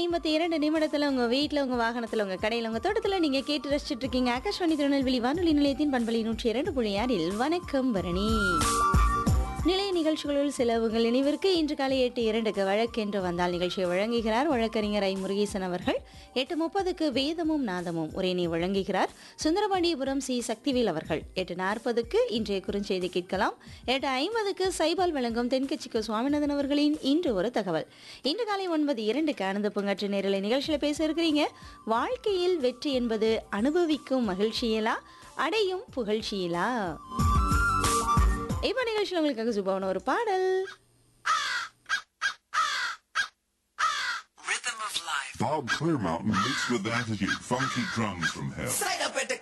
ஐம்பத்தி இரண்டு நிமிடத்துல உங்க வீட்ல உங்க வாகனத்துல உங்க கடையில உங்க தோட்டத்துல நீங்க கேட்டு ரசிச்சிட்டு இருக்கீங்க ஆகாஷ்வாணி திருநெல்வேலி வானொலி நிலையத்தின் பண்பலை நூற்றி இரண்டு புள்ளி ஆறில் வணக்கம் பரணி நிலைய நிகழ்ச்சிகளுள் சில உங்கள் நினைவிற்கு இன்று காலை எட்டு இரண்டுக்கு வழக்கென்று வந்தால் நிகழ்ச்சியை வழங்குகிறார் வழக்கறிஞர் ஐ முருகேசன் அவர்கள் எட்டு முப்பதுக்கு வேதமும் நாதமும் உரையினை வழங்குகிறார் சுந்தரபாண்டியபுரம் சி சக்திவேல் அவர்கள் எட்டு நாற்பதுக்கு இன்றைய குறுஞ்செய்தி கேட்கலாம் எட்டு ஐம்பதுக்கு சைபால் வழங்கும் தென்கட்சிக்கு சுவாமிநாதன் அவர்களின் இன்று ஒரு தகவல் இன்று காலை ஒன்பது இரண்டுக்கு ஆனந்த பங்காற்று நேரலை நிகழ்ச்சியில் பேச இருக்கிறீங்க வாழ்க்கையில் வெற்றி என்பது அனுபவிக்கும் மகிழ்ச்சியிலா அடையும் புகழ்ச்சியிலா இப்போ நிகழ்ச்சியில் உங்களுக்காக சுபாவன ஒரு பாடல் Bob Clearmountain mixed with attitude, funky drums from hell. Straight up at the